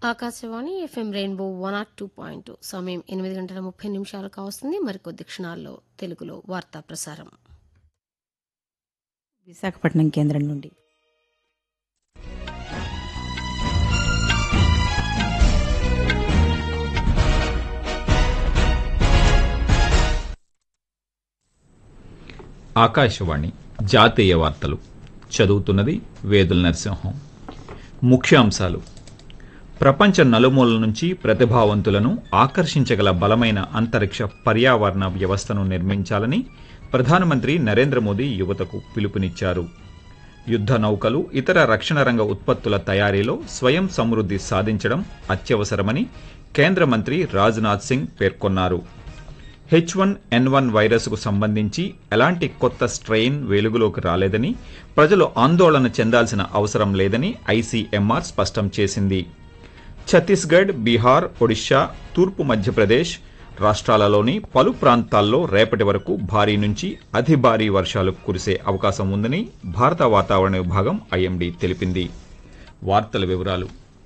Akashvani FM rainbow one R two point సమయం ఎనిమిది గంటల ముప్పై నిమిషాలు కావస్తుంది మరికొద్ది క్షణాల్లో తెలుగులో వార్తా ప్రసారం విశాఖపట్నం కేంద్రం నుండి ఆకాశవాణి జాతీయ వార్తలు చదువుతున్నది వేదుల నరసింహం ముఖ్యాంశాలు ప్రపంచ నలుమూలల నుంచి ప్రతిభావంతులను ఆకర్షించగల బలమైన అంతరిక్ష పర్యావరణ వ్యవస్థను నిర్మించాలని ప్రధానమంత్రి నరేంద్ర మోదీ యువతకు పిలుపునిచ్చారు యుద్ధ నౌకలు ఇతర రక్షణ రంగ ఉత్పత్తుల తయారీలో స్వయం సమృద్ధి సాధించడం అత్యవసరమని కేంద్ర మంత్రి రాజ్నాథ్ సింగ్ పేర్కొన్నారు హెచ్ వన్ ఎన్ వన్ వైరస్కు సంబంధించి ఎలాంటి కొత్త స్ట్రెయిన్ వెలుగులోకి రాలేదని ప్రజలు ఆందోళన చెందాల్సిన అవసరం లేదని ఐసీఎంఆర్ స్పష్టం చేసింది ఛత్తీస్గఢ్ బీహార్ ఒడిషా తూర్పు మధ్యప్రదేశ్ రాష్ట్రాలలోని పలు ప్రాంతాల్లో రేపటి వరకు భారీ నుంచి అతి భారీ వర్షాలు కురిసే అవకాశం ఉందని భారత వాతావరణ విభాగం ఐఎండీ తెలిపింది వార్తల వివరాలు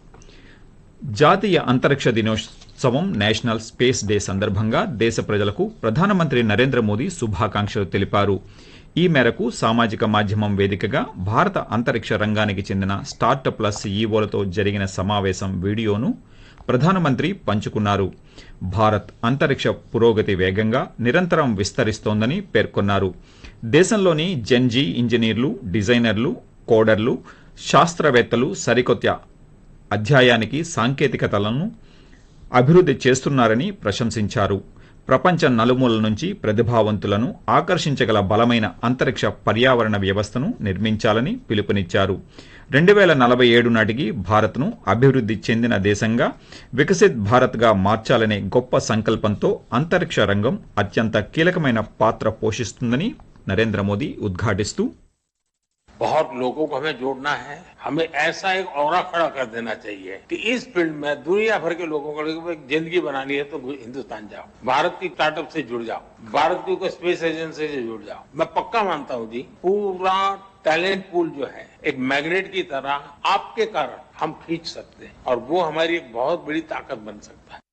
జాతీయ అంతరిక్ష దినోత్సవం నేషనల్ స్పేస్ డే సందర్భంగా దేశ ప్రజలకు ప్రధానమంత్రి నరేంద్ర మోదీ శుభాకాంక్షలు తెలిపారు ఈ మేరకు సామాజిక మాధ్యమం వేదికగా భారత అంతరిక్ష రంగానికి చెందిన స్టార్టప్ల సీఈఓలతో జరిగిన సమావేశం వీడియోను ప్రధానమంత్రి పంచుకున్నారు భారత్ అంతరిక్ష పురోగతి వేగంగా నిరంతరం విస్తరిస్తోందని పేర్కొన్నారు దేశంలోని జెన్జీ ఇంజనీర్లు డిజైనర్లు కోడర్లు శాస్త్రవేత్తలు సరికొత్త అధ్యాయానికి సాంకేతికతలను అభివృద్ధి చేస్తున్నారని ప్రశంసించారు ప్రపంచ నలుమూలల నుంచి ప్రతిభావంతులను ఆకర్షించగల బలమైన అంతరిక్ష పర్యావరణ వ్యవస్థను నిర్మించాలని పిలుపునిచ్చారు రెండు వేల నలభై ఏడు నాటికి భారత్ను అభివృద్ధి చెందిన దేశంగా వికసిత్ భారత్గా మార్చాలనే గొప్ప సంకల్పంతో అంతరిక్ష రంగం అత్యంత కీలకమైన పాత్ర పోషిస్తుందని నరేంద్ర మోదీ ఉద్ఘాటిస్తూ बहुत लोगों को हमें जोड़ना है हमें ऐसा एक और खड़ा कर देना चाहिए कि इस फील्ड में दुनिया भर के लोगों को लगे कि एक जिंदगी बनानी है तो हिंदुस्तान जाओ भारत की स्टार्टअप से जुड़ जाओ भारत की कोई स्पेस एजेंसी से जुड़ जाओ मैं पक्का मानता हूं जी पूरा टैलेंट पूल जो है एक मैग्नेट की तरह आपके कारण हम खींच सकते हैं और वो हमारी एक बहुत बड़ी ताकत बन सकता है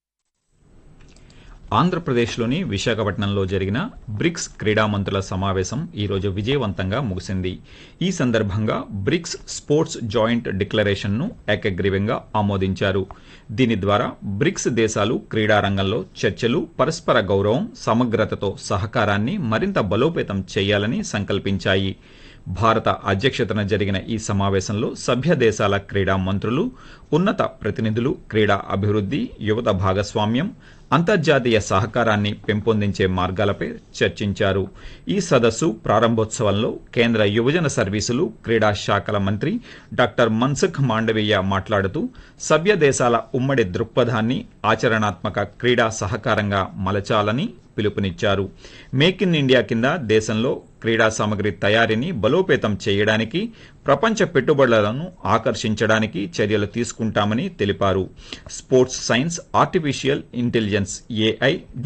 ఆంధ్రప్రదేశ్లోని విశాఖపట్నంలో జరిగిన బ్రిక్స్ క్రీడా మంత్రుల సమావేశం ఈరోజు విజయవంతంగా ముగిసింది ఈ సందర్భంగా బ్రిక్స్ స్పోర్ట్స్ జాయింట్ డిక్లరేషన్ను ఏకగ్రీవంగా ఆమోదించారు దీని ద్వారా బ్రిక్స్ దేశాలు క్రీడా రంగంలో చర్చలు పరస్పర గౌరవం సమగ్రతతో సహకారాన్ని మరింత బలోపేతం చేయాలని సంకల్పించాయి భారత అధ్యక్షతన జరిగిన ఈ సమావేశంలో సభ్య దేశాల క్రీడా మంత్రులు ఉన్నత ప్రతినిధులు క్రీడా అభివృద్ధి యువత భాగస్వామ్యం అంతర్జాతీయ సహకారాన్ని పెంపొందించే మార్గాలపై చర్చించారు ఈ సదస్సు ప్రారంభోత్సవంలో కేంద్ర యువజన సర్వీసులు క్రీడా శాఖల మంత్రి డాక్టర్ మన్సుఖ్ మాండవీయ మాట్లాడుతూ సభ్య దేశాల ఉమ్మడి దృక్పథాన్ని ఆచరణాత్మక క్రీడా సహకారంగా మలచాలని పిలుపునిచ్చారు మేక్ ఇన్ ఇండియా కింద దేశంలో క్రీడా సామగ్రి తయారీని బలోపేతం చేయడానికి ప్రపంచ పెట్టుబడులను ఆకర్షించడానికి చర్యలు తీసుకుంటామని తెలిపారు sports science artificial intelligence AI